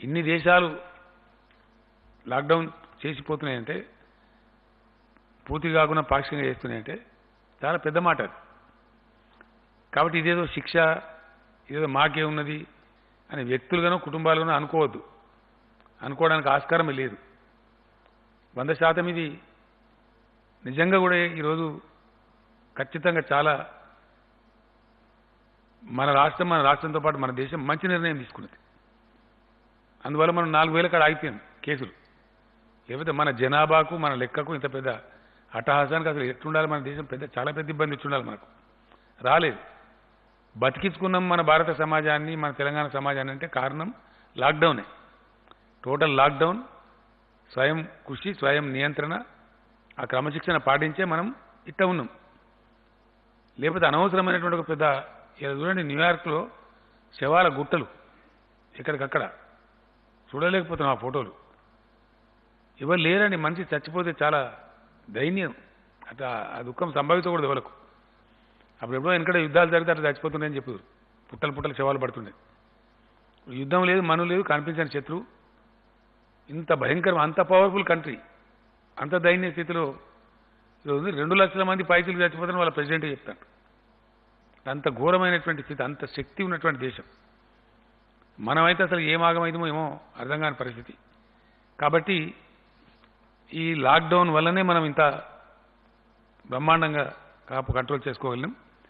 ఇన్ని దేశాలు లాక్డౌన్ చేసిపోతున్నాయంటే పూర్తి కాకుండా పాక్షికంగా చేస్తున్నాయంటే చాలా పెద్ద మాట అది కాబట్టి ఇదేదో శిక్ష ఇదేదో మాకే ఉన్నది అని వ్యక్తులుగానో కుటుంబాలుగానో అనుకోవద్దు అనుకోవడానికి ఆస్కారమే లేదు వంద శాతం ఇది నిజంగా కూడా ఈరోజు ఖచ్చితంగా చాలా మన రాష్ట్రం మన రాష్ట్రంతో పాటు మన దేశం మంచి నిర్ణయం తీసుకున్నది అందువల్ల మనం నాలుగు వేల కాడ ఆగిపోయాం కేసులు లేకపోతే మన జనాభాకు మన లెక్కకు ఇంత పెద్ద అట్టహాసానికి అసలు ఎట్లుండాలి మన దేశం పెద్ద చాలా పెద్ద ఇబ్బంది వచ్చి ఉండాలి మనకు రాలేదు బతికించుకున్నాం మన భారత సమాజాన్ని మన తెలంగాణ సమాజాన్ని అంటే కారణం లాక్డౌనే టోటల్ లాక్డౌన్ స్వయం కృషి స్వయం నియంత్రణ ఆ క్రమశిక్షణ పాటించే మనం ఇట్ట ఉన్నాం లేకపోతే అనవసరమైనటువంటి ఒక పెద్ద ఇలా చూడండి న్యూయార్క్లో శవాల గుట్టలు ఎక్కడికక్కడ చూడలేకపోతున్నాం ఆ ఫోటోలు ఎవరు లేరండి మనిషి చచ్చిపోతే చాలా దైన్యం అట్లా ఆ దుఃఖం సంభవించకూడదు ఎవరికి అప్పుడు ఎప్పుడో వెనకడ యుద్ధాలు జరిగితే అట్లా చచ్చిపోతున్నాయని చెప్పారు పుట్టలు పుట్టలు శవాలు పడుతుండే యుద్ధం లేదు మను లేదు కనిపించని శత్రువు ఇంత భయంకరం అంత పవర్ఫుల్ కంట్రీ అంత దైన్య స్థితిలో ఈరోజు రెండు లక్షల మంది పైసలు చచ్చిపోతారని వాళ్ళ ప్రెసిడెంటే చెప్తారు అంత ఘోరమైనటువంటి స్థితి అంత శక్తి ఉన్నటువంటి దేశం మనమైతే అసలు ఏం ఆగమైందో ఏమో అర్థం కాని పరిస్థితి కాబట్టి ఈ లాక్డౌన్ వల్లనే మనం ఇంత బ్రహ్మాండంగా కాపు కంట్రోల్ చేసుకోగలిగాం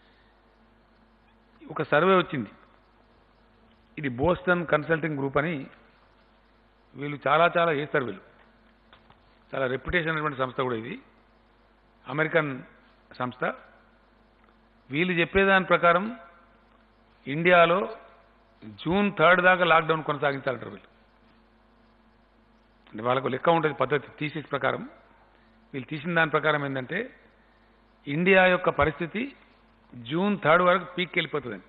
ఒక సర్వే వచ్చింది ఇది బోస్టన్ కన్సల్టింగ్ గ్రూప్ అని వీళ్ళు చాలా చాలా చేస్తారు వీళ్ళు చాలా రెప్యుటేషన్ అయినటువంటి సంస్థ కూడా ఇది అమెరికన్ సంస్థ వీళ్ళు చెప్పేదాని ప్రకారం ఇండియాలో జూన్ థర్డ్ దాకా లాక్డౌన్ కొనసాగించాలంటారు వీళ్ళు అంటే వాళ్ళకు లెక్క ఉంటుంది పద్ధతి థీసిస్ ప్రకారం వీళ్ళు తీసిన దాని ప్రకారం ఏంటంటే ఇండియా యొక్క పరిస్థితి జూన్ థర్డ్ వరకు పీక్ వెళ్ళిపోతుందని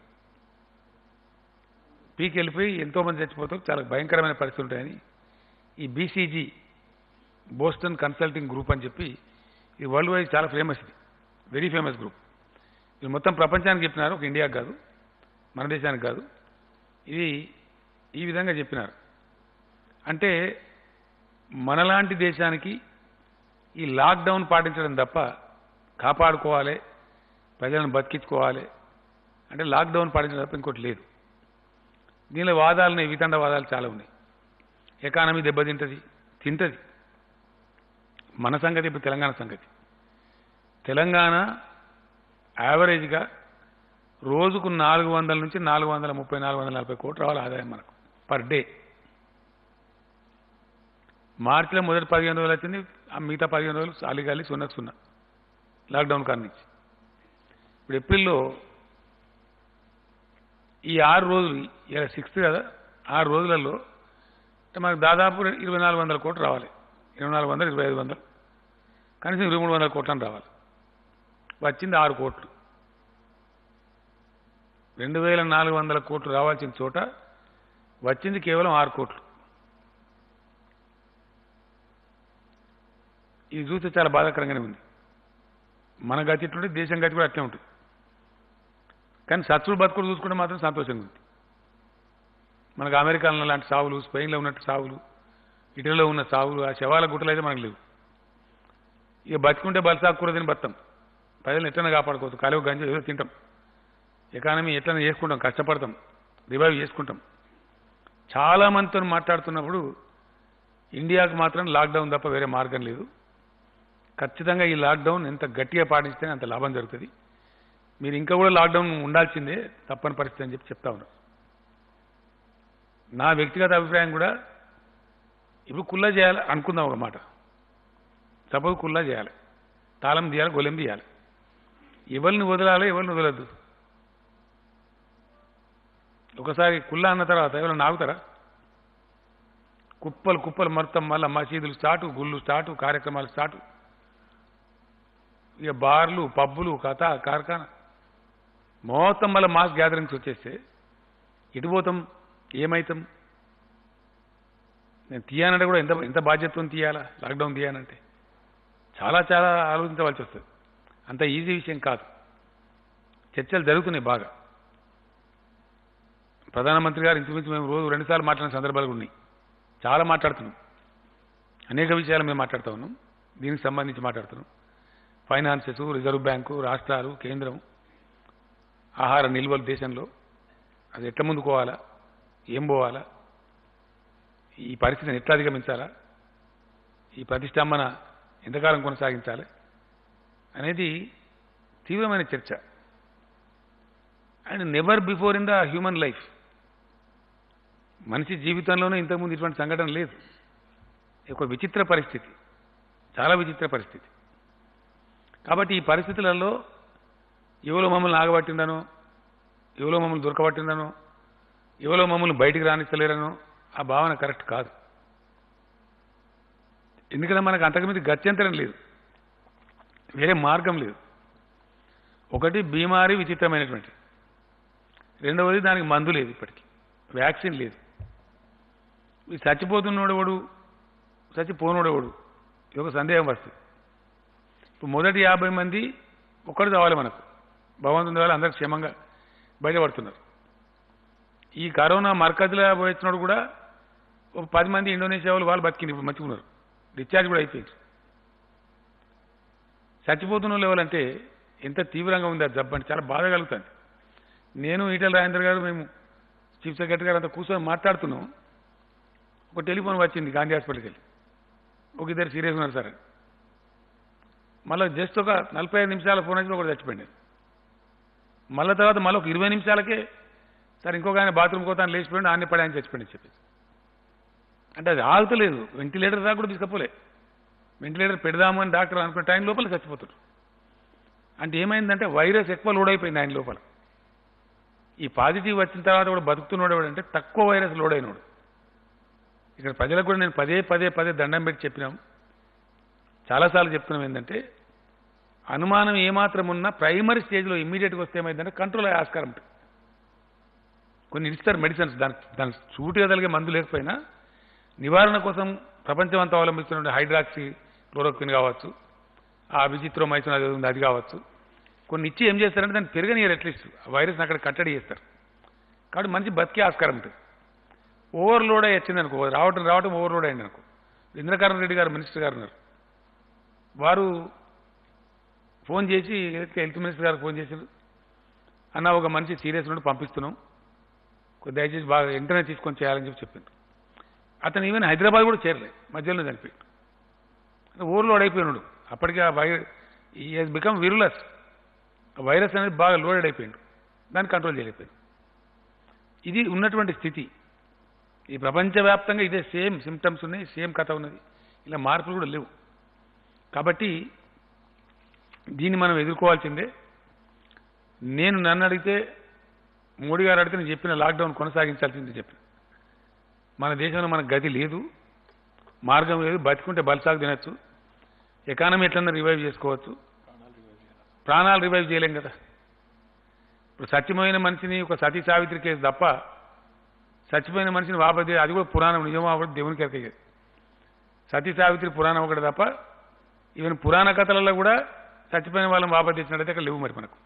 పీక్ వెళ్ళిపోయి ఎంతోమంది చచ్చిపోతారు చాలా భయంకరమైన పరిస్థితులు ఉంటాయని ఈ బీసీజీ బోస్టన్ కన్సల్టింగ్ గ్రూప్ అని చెప్పి ఇది వరల్డ్ వైడ్ చాలా ఫేమస్ ఇది వెరీ ఫేమస్ గ్రూప్ ఇది మొత్తం ప్రపంచానికి చెప్పినారు ఒక ఇండియాకి కాదు మన దేశానికి కాదు ఇది ఈ విధంగా చెప్పినారు అంటే మనలాంటి దేశానికి ఈ లాక్డౌన్ పాటించడం తప్ప కాపాడుకోవాలి ప్రజలను బతికించుకోవాలి అంటే లాక్డౌన్ పాటించడం తప్ప ఇంకోటి లేదు దీనిలో వాదాలు వితండ వాదాలు చాలా ఉన్నాయి ఎకానమీ దెబ్బతింటది తింటది మన సంగతి ఇప్పుడు తెలంగాణ సంగతి తెలంగాణ యావరేజ్గా రోజుకు నాలుగు వందల నుంచి నాలుగు వందల ముప్పై నాలుగు వందల నలభై కోట్లు రావాలి ఆదాయం మనకు పర్ డే మార్చిలో మొదటి పదిహేను రోజులు వచ్చింది ఆ మిగతా పదిహేను రోజులు సాలిగాలి సున్నకు సున్నా లాక్డౌన్ కారణం నుంచి ఇప్పుడు ఏప్రిల్లో ఈ ఆరు రోజులు ఇలా సిక్స్త్ కదా ఆరు రోజులలో అంటే మనకు దాదాపు ఇరవై నాలుగు వందల కోట్లు రావాలి ఇరవై నాలుగు వందలు ఇరవై ఐదు వందలు కనీసం ఇరవై మూడు వందల కోట్లని రావాలి వచ్చింది ఆరు కోట్లు రెండు వేల నాలుగు వందల కోట్లు రావాల్సిన చోట వచ్చింది కేవలం ఆరు కోట్లు ఇది చూస్తే చాలా బాధాకరంగానే ఉంది మన గతి ఇట్లుంటే దేశం గతి కూడా అట్లే ఉంటుంది కానీ సత్సుడు బతుకుడు చూసుకుంటే మాత్రం సంతోషంగా ఉంది మనకు అమెరికాలో లాంటి సావులు స్పెయిన్లో ఉన్నట్టు సావులు ఇటలీలో ఉన్న సావులు ఆ శవాల గుట్టలు అయితే మనకు లేవు ఇక బతుకుంటే బలసాకూర తిని బతాం ప్రజలను ఎట్లనే కాపాడుకోవచ్చు కాలువ గంజ ఏదో తింటాం ఎకానమీ ఎట్లనే చేసుకుంటాం కష్టపడతాం రివైవ్ చేసుకుంటాం చాలా మందితో మాట్లాడుతున్నప్పుడు ఇండియాకు మాత్రం లాక్డౌన్ తప్ప వేరే మార్గం లేదు ఖచ్చితంగా ఈ లాక్డౌన్ ఎంత గట్టిగా పాటిస్తే అంత లాభం జరుగుతుంది మీరు ఇంకా కూడా లాక్డౌన్ ఉండాల్సిందే తప్పని పరిస్థితి అని చెప్పి చెప్తా ఉన్నారు నా వ్యక్తిగత అభిప్రాయం కూడా ఇప్పుడు కుల్లా చేయాలి అనుకుందాం ఒక మాట సపోజ్ కుల్లా చేయాలి తాళం తీయాలి గొలెం తీయాలి ఎవరిని వదలాలి ఎవరిని వదలద్దు ఒకసారి కుల్లా అన్న తర్వాత ఎవరైనా నాగుతారా కుప్పలు కుప్పలు మొత్తం మళ్ళీ మసీదులు స్టార్టు గుళ్ళు స్టార్టు కార్యక్రమాలు స్టార్టు ఇక బార్లు పబ్బులు కథ కార్ఖానా మొత్తం మళ్ళీ మాస్ గ్యాదరింగ్స్ వచ్చేస్తే ఇటు పోతాం ఏమైతాం నేను తీయానంటే కూడా ఎంత ఎంత బాధ్యతతో తీయాలా లాక్డౌన్ తీయానంటే చాలా చాలా ఆలోచించవలసి వస్తుంది అంత ఈజీ విషయం కాదు చర్చలు జరుగుతున్నాయి బాగా ప్రధానమంత్రి గారు ఇంచుమించు మేము రోజు రెండుసార్లు మాట్లాడిన సందర్భాలు కూడా ఉన్నాయి చాలా మాట్లాడుతున్నాం అనేక విషయాలు మేము మాట్లాడుతూ ఉన్నాం దీనికి సంబంధించి మాట్లాడుతున్నాం ఫైనాన్సెస్ రిజర్వ్ బ్యాంకు రాష్ట్రాలు కేంద్రం ఆహార నిల్వలు దేశంలో అది ఎట్లా ముందుకు పోవాలా ఏం పోవాలా ఈ పరిస్థితిని ఎట్లా అధిగమించాలా ఈ ప్రతిష్టంభన ఎంతకాలం కొనసాగించాలి అనేది తీవ్రమైన చర్చ and never before in the human life మనిషి జీవితంలోనే ఇంతకుముందు ఇటువంటి సంఘటన లేదు ఒక విచిత్ర పరిస్థితి చాలా విచిత్ర పరిస్థితి కాబట్టి ఈ పరిస్థితులలో ఎవరో మమ్మల్ని ఆగబట్టిందనో ఎవరో మమ్మల్ని దొరకబట్టిందనో ఎవరో మమ్మల్ని బయటికి రాణిస్తలేరనో ఆ భావన కరెక్ట్ కాదు ఎందుకంటే మనకు అంతకుమించి గత్యంతరం లేదు వేరే మార్గం లేదు ఒకటి బీమారి విచిత్రమైనటువంటి రెండవది దానికి మందు లేదు ఇప్పటికి వ్యాక్సిన్ లేదు ఈ చచ్చిపోతున్నోడెవడు చచ్చిపోనోడెవడు ఇది ఒక సందేహం వస్తుంది ఇప్పుడు మొదటి యాభై మంది ఒక్కడు కావాలి మనకు భగవంతుని వాళ్ళు అందరూ క్షేమంగా బయటపడుతున్నారు ఈ కరోనా మరకజులో పోయినోడు కూడా ఒక పది మంది ఇండోనేషియా వాళ్ళు వాళ్ళు బతికింది ఇప్పుడు మంచిగున్నారు డిశ్చార్జ్ కూడా అయిపోయింది చచ్చిపోతున్న లెవెల్ అంటే ఎంత తీవ్రంగా ఉంది ఆ జబ్బు అంటే చాలా బాధ కలుగుతుంది నేను ఈటల రాజేంద్ర గారు మేము చీఫ్ సెక్రటరీ గారు అంతా కూర్చొని మాట్లాడుతున్నాం ఒక టెలిఫోన్ వచ్చింది గాంధీ హాస్పిటల్కి వెళ్ళి ఒక ఇద్దరు సీరియస్ ఉన్నారు సార్ మళ్ళీ జస్ట్ ఒక నలభై ఐదు నిమిషాల ఫోన్ వచ్చి ఒకటి చచ్చిపోయింది మళ్ళీ తర్వాత మళ్ళీ ఒక ఇరవై నిమిషాలకే సార్ ఇంకొక ఆయన బాత్రూమ్ కోతాను లేచిపోయింది ఆన్ని పడి ఆయన చచ్చిపోయింది చెప్పేసి అంటే అది ఆగుతలేదు వెంటిలేటర్ దాకా కూడా తీసుకపోలే వెంటిలేటర్ పెడదాము అని డాక్టర్ అనుకున్న టైం లోపల చచ్చిపోతాడు అంటే ఏమైందంటే వైరస్ ఎక్కువ లోడ్ అయిపోయింది ఆయన లోపల ఈ పాజిటివ్ వచ్చిన తర్వాత కూడా బతుకుతున్నాడు ఎవడంటే తక్కువ వైరస్ లోడ్ అయినోడు ఇక్కడ ప్రజలకు కూడా నేను పదే పదే పదే దండం పెట్టి చెప్పినాం చాలాసార్లు చెప్తున్నాం ఏంటంటే అనుమానం ఏమాత్రం ఉన్నా ప్రైమరీ స్టేజ్లో ఇమ్మీడియట్గా వస్తే ఏమైందంటే కంట్రోల్ అయ్యే ఆస్కారం ఉంటుంది కొన్ని ఇస్తారు మెడిసిన్స్ దానికి దానికి సూటిగా కలిగే మందు లేకపోయినా నివారణ కోసం ప్రపంచం అంతా అవలంబిస్తున్న హైడ్రాక్సీ క్లోరోక్విన్ కావచ్చు ఆ విచిత్రమైసిన్ అది ఉంది అది కావచ్చు కొన్ని ఇచ్చి ఏం చేస్తారంటే దాన్ని పెరగనియరు అట్లీస్ట్ వైరస్ని అక్కడ కట్టడి చేస్తారు కాబట్టి మంచి బతికే ఆస్కారం ఉంటుంది ఓవర్లోడ్ అయ్యి వచ్చింది అనుకో రావటం రావటం ఓవర్లోడ్ అయింది అనుకో ఇంద్రకరణ్ రెడ్డి గారు మినిస్టర్ గారు ఉన్నారు వారు ఫోన్ చేసి హెల్త్ మినిస్టర్ గారికి ఫోన్ చేశారు అన్న ఒక మనిషి సీరియస్ నుండి పంపిస్తున్నాం కొద్ది దయచేసి బాగా వెంటనే తీసుకొని చేయాలని చెప్పి చెప్పింది అతను ఈవెన్ హైదరాబాద్ కూడా చేరలే మధ్యలో చనిపోయాడు అంటే ఓవర్లోడ్ అయిపోయినాడు అప్పటికి ఆ వై ఈ హెస్ బికమ్ విరులస్ వైరస్ అనేది బాగా లోడెడ్ అయిపోయింది దాన్ని కంట్రోల్ చేయలేకపోయింది ఇది ఉన్నటువంటి స్థితి ఈ ప్రపంచవ్యాప్తంగా ఇదే సేమ్ సిమ్టమ్స్ ఉన్నాయి సేమ్ కథ ఉన్నది ఇలా మార్పులు కూడా లేవు కాబట్టి దీన్ని మనం ఎదుర్కోవాల్సిందే నేను నన్ను అడిగితే మోడీ గారు అడిగితే నేను చెప్పిన లాక్డౌన్ కొనసాగించాల్సిందే చెప్పిన మన దేశంలో మనకు గతి లేదు మార్గం లేదు బతికుంటే బలసాగు తినచ్చు ఎకానమీ ఎట్లన్నా రివైవ్ చేసుకోవచ్చు ప్రాణాలు రివైవ్ చేయలేం కదా ఇప్పుడు సత్యమైన మనిషిని ఒక సతీ సావిత్రి కేసు తప్ప చచ్చిపోయిన మనిషిని వాపది అది కూడా పురాణం నిజమో అవ్వదు దేవునికి ఎరకే సతీ సావిత్రి పురాణం ఒకటి తప్ప ఈవెన్ పురాణ కథలలో కూడా చచ్చిపోయిన వాళ్ళని వాపది తెచ్చినట్టయితే అక్కడ లేవు మరి మనకు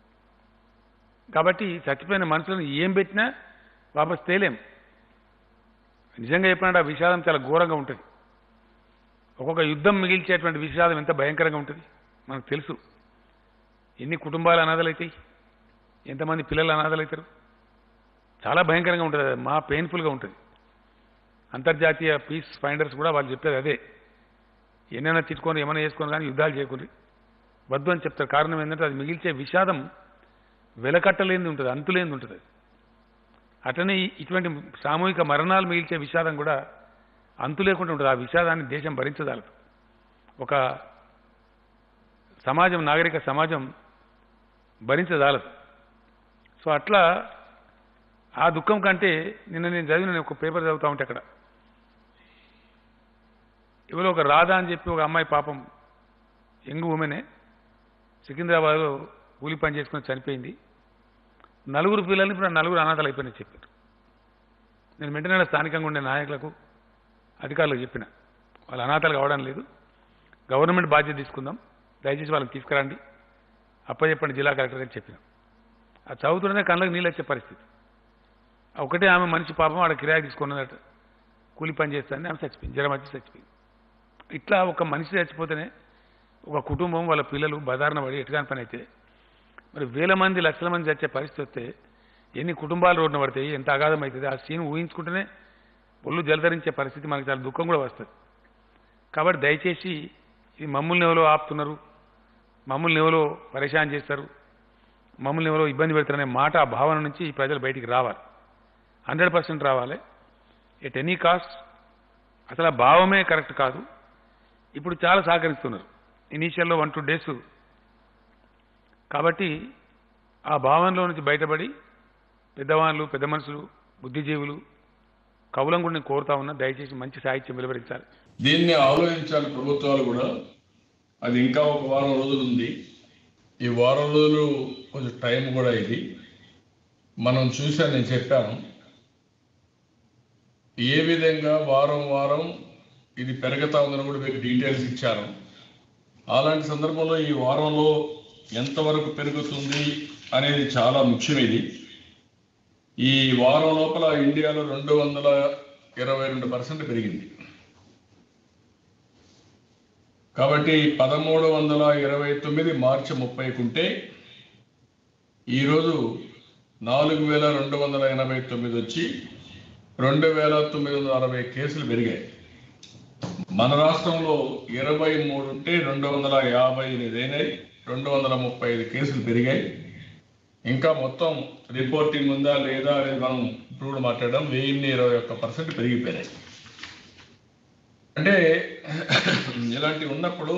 కాబట్టి చచ్చిపోయిన మనుషులను ఏం పెట్టినా వాపస్ తేలేం నిజంగా చెప్పినట్టు ఆ విషాదం చాలా ఘోరంగా ఉంటుంది ఒక్కొక్క యుద్ధం మిగిల్చేటువంటి విషాదం ఎంత భయంకరంగా ఉంటుంది మనకు తెలుసు ఎన్ని కుటుంబాలు అనాథలవుతాయి ఎంతమంది పిల్లలు అనాథలవుతారు చాలా భయంకరంగా ఉంటుంది అది మా పెయిన్ఫుల్గా ఉంటుంది అంతర్జాతీయ పీస్ ఫైండర్స్ కూడా వాళ్ళు చెప్పేది అదే ఎన్నైనా తిట్టుకొని ఏమైనా చేసుకొని కానీ యుద్ధాలు చేయకుండా వద్దు అని చెప్తారు కారణం ఏంటంటే అది మిగిల్చే విషాదం వెలకట్టలేనిది ఉంటుంది అంతులేనిది ఉంటుంది అది అట్లనే ఈ- ఇటువంటి సామూహిక మరణాలు మిగిల్చే విషాదం కూడా అంతు లేకుండా ఉంటుంది ఆ విషాదాన్ని దేశం భరించదాలదు ఒక సమాజం నాగరిక సమాజం భరించదాలదు సో అట్లా ఆ దుఃఖం కంటే నిన్న నేను చదివిన ఒక పేపర్ చదువుతా ఉంటే అక్కడ ఇవాళ ఒక రాధా అని చెప్పి ఒక అమ్మాయి పాపం యంగ్ ఉమెనే సికింద్రాబాద్లో కూలి పని చేసుకుని చనిపోయింది నలుగురు పిల్లల్ని ఇప్పుడు ఆ నలుగురు అనాథలు అయిపోయినాయి చెప్పారు నేను వెంటనే స్థానికంగా ఉండే నాయకులకు అధికారులకు చెప్పిన వాళ్ళు అనాథలు కావడం లేదు గవర్నమెంట్ బాధ్యత తీసుకుందాం దయచేసి వాళ్ళని తీసుకురండి అప్పచెప్పండి జిల్లా కలెక్టర్ గారికి చెప్పిన ఆ చదువుతుంటే కళ్ళకి నీళ్ళు వచ్చే పరిస్థితి ఆ ఒకటే ఆమె మనిషి పాపం ఆడ కిరాయి తీసుకున్నదట కూలి పని చేస్తానని ఆమె చచ్చిపోయింది జ్వరం వచ్చి చచ్చిపోయింది ఇట్లా ఒక మనిషి చచ్చిపోతేనే ఒక కుటుంబం వాళ్ళ పిల్లలు బదారణ పడి ఎటుకాని పని అయితే మరి వేల మంది లక్షల మంది చచ్చే పరిస్థితి వస్తే ఎన్ని కుటుంబాలు రోడ్డున పడతాయి ఎంత అగాధం అవుతుంది ఆ సీన్ ఊహించుకుంటేనే ఒళ్ళు జలధరించే పరిస్థితి మనకి చాలా దుఃఖం కూడా వస్తుంది కాబట్టి దయచేసి ఇది మమ్మల్ని ఎవరో ఆపుతున్నారు మమ్మల్ని ఎవరో పరేషాన్ చేస్తారు మమ్మల్ని ఎవరో ఇబ్బంది పెడతారనే మాట ఆ భావన నుంచి ఈ ప్రజలు బయటికి రావాలి హండ్రెడ్ పర్సెంట్ రావాలి ఎట్ ఎనీ కాస్ట్ అసలు ఆ భావమే కరెక్ట్ కాదు ఇప్పుడు చాలా సహకరిస్తున్నారు ఇనీషియల్లో వన్ టూ డేస్ కాబట్టి ఆ భావనలో నుంచి బయటపడి పెద్దవాళ్ళు పెద్ద మనుషులు బుద్ధిజీవులు కవులం కూడా నేను కోరుతా ఉన్నా దయచేసి మంచి సాహిత్యం వెలువరించాలి దీన్ని ఆలోచించాలి ప్రభుత్వాలు కూడా అది ఇంకా ఒక వారం రోజులు ఉంది ఈ వారం రోజులు కొంచెం టైం కూడా ఇది మనం చూసాను నేను చెప్పాను ఏ విధంగా వారం వారం ఇది పెరుగుతా ఉందని కూడా మీకు డీటెయిల్స్ ఇచ్చాను అలాంటి సందర్భంలో ఈ వారంలో ఎంతవరకు పెరుగుతుంది అనేది చాలా ముఖ్యం ఇది ఈ వారం లోపల ఇండియాలో రెండు వందల ఇరవై రెండు పర్సెంట్ పెరిగింది కాబట్టి పదమూడు వందల ఇరవై తొమ్మిది మార్చి ముప్పైకి ఉంటే ఈరోజు నాలుగు వేల రెండు వందల ఎనభై తొమ్మిది వచ్చి రెండు వేల తొమ్మిది వందల అరవై కేసులు పెరిగాయి మన రాష్ట్రంలో ఇరవై మూడు ఉంటే రెండు వందల యాభై ఎనిమిది అయినాయి రెండు వందల ముప్పై ఐదు కేసులు పెరిగాయి ఇంకా మొత్తం రిపోర్టింగ్ ఉందా లేదా అనేది మనం ఇప్పుడు కూడా మాట్లాడడం వెయ్యిన్ని ఇరవై ఒక్క పర్సెంట్ పెరిగిపోయినాయి అంటే ఇలాంటివి ఉన్నప్పుడు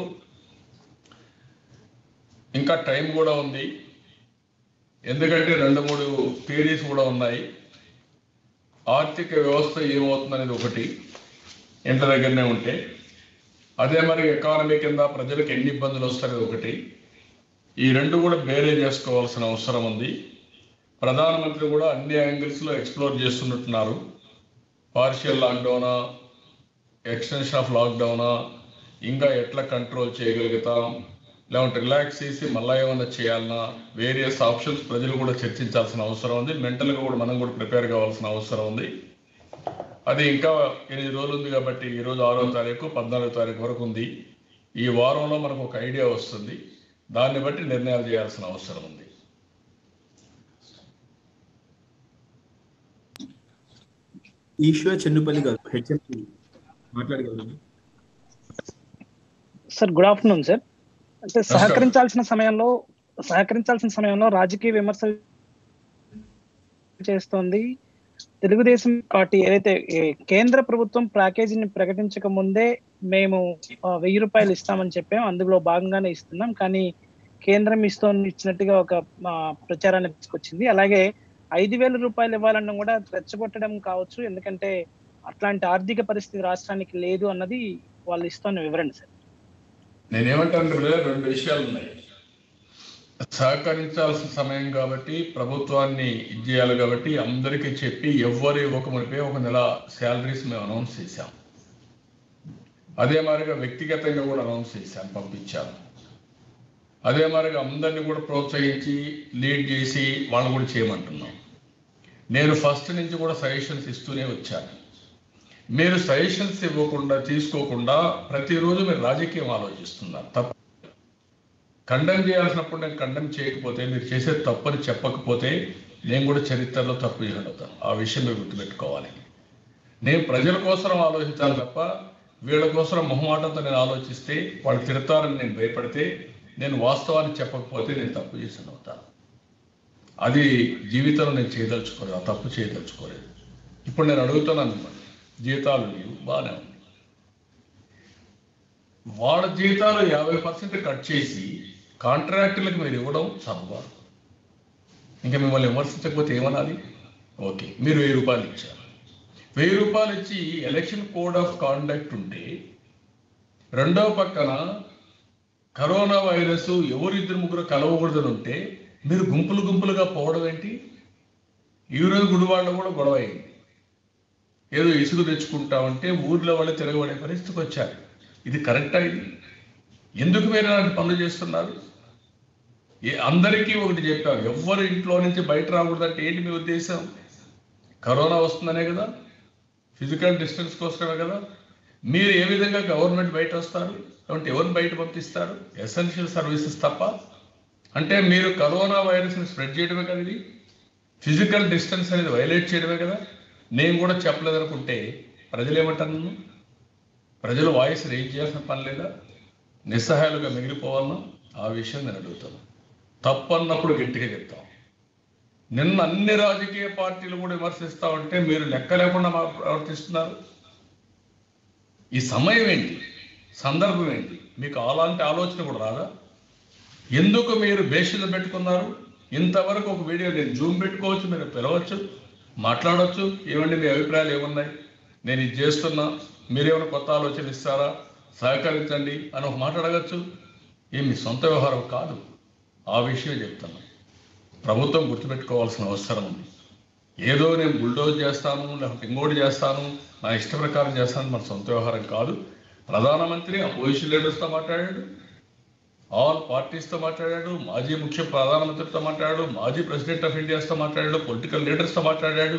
ఇంకా టైం కూడా ఉంది ఎందుకంటే రెండు మూడు థియరీస్ కూడా ఉన్నాయి ఆర్థిక వ్యవస్థ ఏమవుతుందనేది ఒకటి ఇంటి దగ్గరనే ఉంటే అదే మరి ఎకానమీ కింద ప్రజలకు ఎన్ని ఇబ్బందులు వస్తాయనేది ఒకటి ఈ రెండు కూడా బేరే చేసుకోవాల్సిన అవసరం ఉంది ప్రధానమంత్రి కూడా అన్ని యాంగిల్స్లో ఎక్స్ప్లోర్ చేస్తున్నట్టున్నారు పార్షియల్ లాక్డౌనా ఎక్స్టెన్షన్ ఆఫ్ లాక్డౌనా ఇంకా ఎట్లా కంట్రోల్ చేయగలుగుతాం లేకుంటే రిలాక్స్ చేసి మళ్ళా ఏమైనా చేయాలన్నా వేరియస్ ఆప్షన్స్ ప్రజలు కూడా చర్చించాల్సిన అవసరం ఉంది మెంటల్గా కూడా మనం కూడా ప్రిపేర్ కావాల్సిన అవసరం ఉంది అది ఇంకా ఎనిమిది రోజులు ఉంది కాబట్టి ఈరోజు ఆరో తారీఖు పద్నాలుగో తారీఖు వరకు ఉంది ఈ వారంలో మనకు ఒక ఐడియా వస్తుంది దాన్ని బట్టి నిర్ణయాలు చేయాల్సిన అవసరం ఉంది ఈశ్వర్ చెన్నుపల్లి గారు హెచ్ఎం మాట్లాడగలరు సార్ గుడ్ ఆఫ్టర్నూన్ సార్ అంటే సహకరించాల్సిన సమయంలో సహకరించాల్సిన సమయంలో రాజకీయ విమర్శలు చేస్తోంది తెలుగుదేశం పార్టీ ఏదైతే ఏ కేంద్ర ప్రభుత్వం ప్యాకేజీని ప్రకటించక ముందే మేము ఆ, వెయ్యి రూపాయలు ఇస్తామని చెప్పాం అందులో భాగంగానే ఇస్తున్నాం కానీ కేంద్రం ఇస్తోంది ఇచ్చినట్టుగా ఒక ఆ, ప్రచారాన్ని తీసుకొచ్చింది అలాగే ఐదు వేల రూపాయలు ఇవ్వాలన్న కూడా రెచ్చగొట్టడం కావచ్చు ఎందుకంటే అట్లాంటి ఆర్థిక పరిస్థితి రాష్ట్రానికి లేదు అన్నది వాళ్ళు ఇస్తున్న వివరణ సార్ నేనేమంటాను రెండు విషయాలు ఉన్నాయి సహకరించాల్సిన సమయం కాబట్టి ప్రభుత్వాన్ని ఇది చేయాలి కాబట్టి అందరికీ చెప్పి ఎవ్వరు ఇవ్వకమునిపై ఒక నెల శాలరీస్ మేము అనౌన్స్ చేశాం అదే మాదిరిగా వ్యక్తిగతంగా కూడా అనౌన్స్ చేశాం పంపించాము అదే మాదిరిగా అందరినీ కూడా ప్రోత్సహించి లీడ్ చేసి వాళ్ళు కూడా చేయమంటున్నాం నేను ఫస్ట్ నుంచి కూడా సజెషన్స్ ఇస్తూనే వచ్చాను మీరు సజెషన్స్ ఇవ్వకుండా తీసుకోకుండా ప్రతిరోజు మీరు రాజకీయం ఆలోచిస్తున్నారు తప్ప ఖండం చేయాల్సినప్పుడు నేను ఖండం చేయకపోతే మీరు చేసే తప్పని చెప్పకపోతే నేను కూడా చరిత్రలో తప్పు చేయగలుగుతాను ఆ విషయం మీరు గుర్తుపెట్టుకోవాలి నేను ప్రజల కోసం ఆలోచించాలి తప్ప వీళ్ళ కోసం మొహమాటంతో నేను ఆలోచిస్తే వాళ్ళు తిడతారని నేను భయపడితే నేను వాస్తవాన్ని చెప్పకపోతే నేను తప్పు చేసిన అవుతాను అది జీవితంలో నేను చేయదలుచుకోలేదు ఆ తప్పు చేయదలుచుకోలేదు ఇప్పుడు నేను అడుగుతున్నాను మిమ్మల్ని జీతాలు లేవు బాగానే ఉంది వాళ్ళ జీతాలు యాభై పర్సెంట్ కట్ చేసి కాంట్రాక్టులకు మీరు ఇవ్వడం సబ్బా ఇంకా మిమ్మల్ని విమర్శించకపోతే ఏమనాలి ఓకే మీరు వెయ్యి రూపాయలు ఇచ్చారు వెయ్యి రూపాయలు ఇచ్చి ఎలక్షన్ కోడ్ ఆఫ్ కాండక్ట్ ఉంటే రెండవ పక్కన కరోనా వైరస్ ఎవరిద్దరు ముగ్గురు కలవకూడదని ఉంటే మీరు గుంపులు గుంపులుగా పోవడం ఏంటి ఈరోజు గుడివాడలో కూడా గొడవ అయింది ఏదో ఇసుగు తెచ్చుకుంటామంటే ఊర్లో వాళ్ళు తిరగబడే పరిస్థితికి వచ్చారు ఇది కరెక్టా ఇది ఎందుకు మీరు అలాంటి పనులు చేస్తున్నారు ఏ అందరికీ ఒకటి చెప్పాం ఎవ్వరు ఇంట్లో నుంచి బయట రాకూడదంటే ఏంటి మీ ఉద్దేశం కరోనా వస్తుందనే కదా ఫిజికల్ డిస్టెన్స్ కోసమే కదా మీరు ఏ విధంగా గవర్నమెంట్ బయట వస్తారు కాబట్టి ఎవరిని బయట పంపిస్తారు ఎసెన్షియల్ సర్వీసెస్ తప్ప అంటే మీరు కరోనా వైరస్ని స్ప్రెడ్ చేయడమే కదా ఇది ఫిజికల్ డిస్టెన్స్ అనేది వైలేట్ చేయడమే కదా నేను కూడా చెప్పలేదనుకుంటే ప్రజలు ఏమంటారు నన్ను ప్రజలు వాయిస్ రేజ్ చేయాల్సిన పని లేదా నిస్సహాయాలుగా మిగిలిపోవాలన్నా ఆ విషయం నేను అడుగుతాను తప్పన్నప్పుడు గట్టిగా చెప్తాం నిన్న అన్ని రాజకీయ పార్టీలు కూడా విమర్శిస్తా ఉంటే మీరు లెక్క లేకుండా మా ప్రవర్తిస్తున్నారు ఈ సమయం ఏంటి సందర్భం ఏంటి మీకు అలాంటి ఆలోచన కూడా రాదా ఎందుకు మీరు బేషిలు పెట్టుకున్నారు ఇంతవరకు ఒక వీడియో నేను జూమ్ పెట్టుకోవచ్చు మీరు పిలవచ్చు మాట్లాడవచ్చు ఏమండి మీ అభిప్రాయాలు ఏమున్నాయి నేను ఇది చేస్తున్నా మీరేమైనా కొత్త ఆలోచన ఇస్తారా సహకరించండి అని ఒక మాట అడగచ్చు ఏం మీ సొంత వ్యవహారం కాదు ఆ విషయం చెప్తున్నా ప్రభుత్వం గుర్తుపెట్టుకోవాల్సిన అవసరం ఉంది ఏదో నేను బుల్డోజ్ చేస్తాను లేకపోతే ఇంకోటి చేస్తాను నా ఇష్ట ప్రకారం చేస్తాను మన సొంత వ్యవహారం కాదు ప్రధానమంత్రి అపోజిషన్ లీడర్స్తో మాట్లాడాడు ఆల్ పార్టీస్తో మాట్లాడాడు మాజీ ముఖ్య ప్రధానమంత్రితో మాట్లాడాడు మాజీ ప్రెసిడెంట్ ఆఫ్ ఇండియాస్తో మాట్లాడాడు పొలిటికల్ లీడర్స్తో మాట్లాడాడు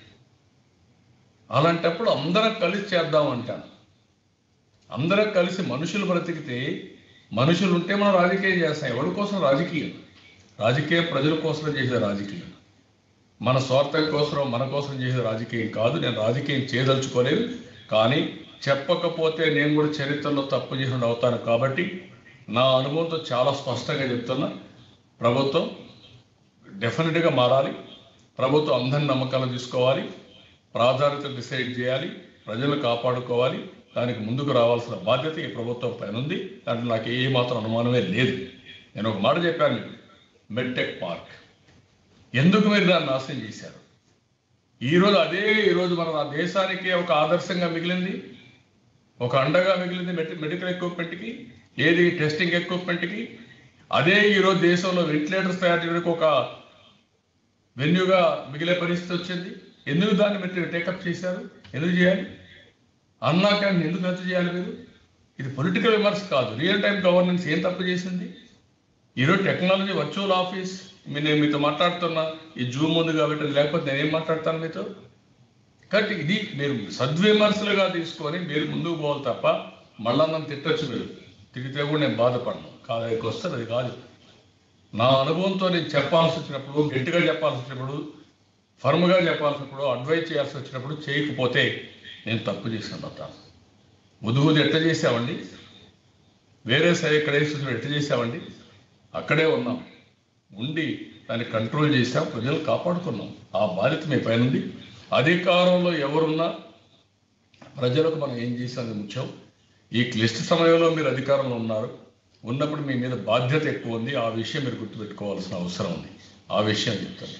అలాంటప్పుడు అందరం కలిసి చేద్దాం అంటాను అందరం కలిసి మనుషులు బ్రతికితే మనుషులు ఉంటే మనం రాజకీయం చేస్తాం ఎవరి కోసం రాజకీయం రాజకీయం ప్రజల కోసం చేసే రాజకీయం మన స్వార్థం కోసం మన కోసం చేసే రాజకీయం కాదు నేను రాజకీయం చేయదలుచుకోలేదు కానీ చెప్పకపోతే నేను కూడా చరిత్రలో తప్పు చేసిన అవుతాను కాబట్టి నా అనుభవంతో చాలా స్పష్టంగా చెప్తున్నా ప్రభుత్వం డెఫినెట్గా మారాలి ప్రభుత్వం అందరి నమ్మకాలు తీసుకోవాలి ప్రాధాన్యతలు డిసైడ్ చేయాలి ప్రజలను కాపాడుకోవాలి దానికి ముందుకు రావాల్సిన బాధ్యత ఈ ప్రభుత్వం పైన ఉంది దాంట్లో నాకు ఏ మాత్రం అనుమానమే లేదు నేను ఒక మాట చెప్పాను మీకు మెడ్టెక్ పార్క్ ఎందుకు మీరు దాన్ని నాశనం చేశారు ఈరోజు అదే ఈరోజు మన నా దేశానికి ఒక ఆదర్శంగా మిగిలింది ఒక అండగా మిగిలింది మెడి మెడికల్ ఎక్విప్మెంట్కి ఏది టెస్టింగ్ ఎక్విప్మెంట్కి అదే ఈరోజు దేశంలో వెంటిలేటర్స్ తయారు చేయడానికి ఒక వెన్యూగా మిగిలే పరిస్థితి వచ్చింది ఎందుకు దాన్ని మీరు టేకప్ చేశారు ఎందుకు చేయాలి అన్నాక ఎందుకు రద్దు చేయాలి మీరు ఇది పొలిటికల్ విమర్శ కాదు రియల్ టైం గవర్నెన్స్ ఏం తప్పు చేసింది ఈరోజు టెక్నాలజీ వర్చువల్ ఆఫీస్ మీ నేను మీతో మాట్లాడుతున్నా ఈ జూమ్ ఉంది కాబట్టి లేకపోతే నేనేం మాట్లాడతాను మీతో కాబట్టి ఇది మీరు సద్విమర్శలుగా తీసుకొని మీరు ముందుకు పోవాలి తప్ప మళ్ళా నన్ను తిట్టచ్చు మీరు తిరిగితే కూడా నేను బాధపడను కాదు అది వస్తుంది అది కాదు నా అనుభవంతో నేను చెప్పాల్సి వచ్చినప్పుడు గట్టిగా చెప్పాల్సి వచ్చినప్పుడు ఫర్మ్గా చెప్పాల్సినప్పుడు అడ్వైజ్ చేయాల్సి వచ్చినప్పుడు చేయకపోతే నేను తప్పు చేసిన పడతాను ముదుగుది ఎట్లా చేసామండి వేరే సైడ్ ఎక్కడ ఎట్లా చేసామండి అక్కడే ఉన్నాం ఉండి దాన్ని కంట్రోల్ చేసాం ప్రజలు కాపాడుకున్నాం ఆ బాధ్యత మీ పైన ఉంది అధికారంలో ఎవరున్నా ప్రజలకు మనం ఏం చేసేది ముఖ్యం ఈ క్లిష్ట సమయంలో మీరు అధికారంలో ఉన్నారు ఉన్నప్పుడు మీ మీద బాధ్యత ఎక్కువ ఉంది ఆ విషయం మీరు గుర్తుపెట్టుకోవాల్సిన అవసరం ఉంది ఆ విషయం చెప్తాను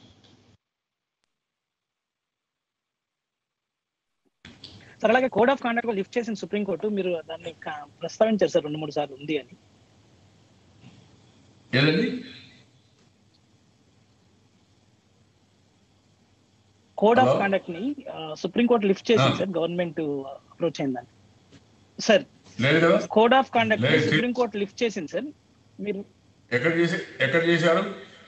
సార్ అలాగే కోడ్ ఆఫ్ కాండక్ట్ లిఫ్ట్ చేసిన సుప్రీంకోర్టు మీరు దాన్ని కా- ప్రస్తావించారు సార్ రెండు మూడు సార్లు ఉంది అని ఏదండి కోడ్ ఆఫ్ Hello? కాండక్ట్ ని సుప్రీంకోర్టు లిఫ్ట్ చేసింది Ah. సార్ గవర్నమెంట్ అప్రోచ్ అయిందని సార్ లేదు కదా కోడ్ ఆఫ్ కాండక్ట్ ని లేదు. సుప్రీంకోర్టు లిఫ్ట్ చేసింది సార్ మీరు ఎక్కడ చేసి ఎక్కడ చేశారు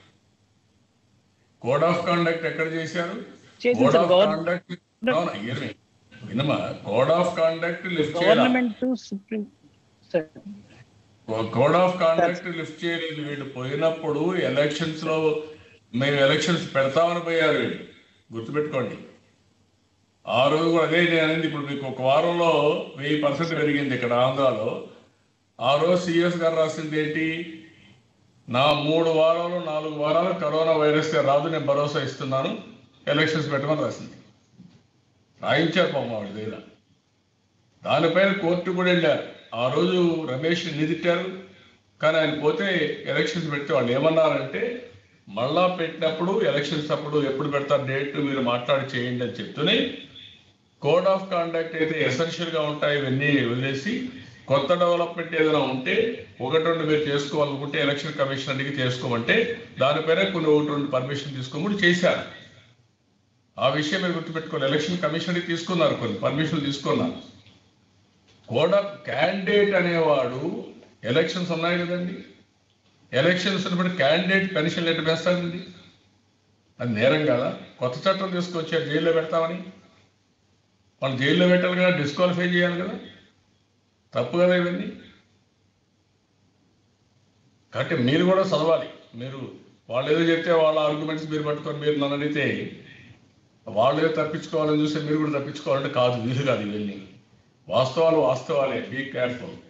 కోడ్ ఆఫ్ కాండక్ట్ ఎక్కడ చేశారు చేసింది code sir of government- conduct అవునా ఇయర్ని వినమా కోడ్ ఆఫ్ కాండక్ట్ లిఫ్ట్ చేయాలి government supreme sir code of conduct lift చేయలేదు వీళ్ళు పోయినప్పుడు ఎలక్షన్స్ లో మేము ఎలక్షన్స్ పెడతామని పోయారు వీళ్ళు గుర్తుపెట్టుకోండి ఆ రోజు కూడా అదే నేను అనేది ఇప్పుడు మీకు ఒక వారంలో వెయ్యి పర్సెంట్ పెరిగింది ఇక్కడ ఆంధ్రాలో ఆ రోజు సిఎస్ గారు రాసింది ఏంటి నా మూడు వారాలు నాలుగు వారాలు కరోనా వైరస్ రాదు నేను భరోసా ఇస్తున్నాను ఎలక్షన్స్ పెట్టమని రాసింది రాయించారు పాపం ఆవిడ దగ్గర దానిపైన కోర్టు కూడా వెళ్ళారు ఆ రోజు రమేష్ నిదిట్టారు కానీ ఆయన పోతే ఎలక్షన్స్ పెడితే వాళ్ళు ఏమన్నారంటే మళ్ళా పెట్టినప్పుడు ఎలక్షన్స్ అప్పుడు ఎప్పుడు పెడతారు డేట్ మీరు మాట్లాడి చేయండి అని చెప్తూనే కోడ్ ఆఫ్ కాండక్ట్ అయితే ఎసెన్షియల్ గా ఉంటాయి ఇవన్నీ వదిలేసి కొత్త డెవలప్మెంట్ ఏదైనా ఉంటే ఒకటి రెండు మీరు చేసుకోవాలనుకుంటే ఎలక్షన్ కమిషన్ అడిగి చేసుకోమంటే దానిపైన కొన్ని ఒకటి రెండు పర్మిషన్ తీసుకోమని చేశారు ఆ విషయం మీరు గుర్తుపెట్టుకోవాలి ఎలక్షన్ కమిషన్ అడిగి తీసుకున్నారు కొన్ని పర్మిషన్లు తీసుకున్నారు కోడ్ ఆఫ్ క్యాండిడేట్ అనేవాడు ఎలక్షన్స్ ఉన్నాయి కదండి ఎలక్షన్స్ ఉన్నప్పుడు క్యాండిడేట్ పెన్షన్ లెటర్ వేస్తాడండి అది నేరం కదా కొత్త చట్టం తీసుకొచ్చారు జైల్లో పెడతామని వాళ్ళు జైల్లో పెట్టాలి కదా డిస్క్వాలిఫై చేయాలి కదా తప్పు కదా ఇవన్నీ కాబట్టి మీరు కూడా చదవాలి మీరు వాళ్ళు ఏదో చెప్తే వాళ్ళ ఆర్గ్యుమెంట్స్ మీరు పట్టుకొని మీరు నన్ను అడిగితే వాళ్ళు ఏదో తప్పించుకోవాలని చూస్తే మీరు కూడా తప్పించుకోవాలంటే కాదు వీలు కాదు ఇవన్నీ వాస్తవాలు వాస్తవాలే బీ కేర్ఫుల్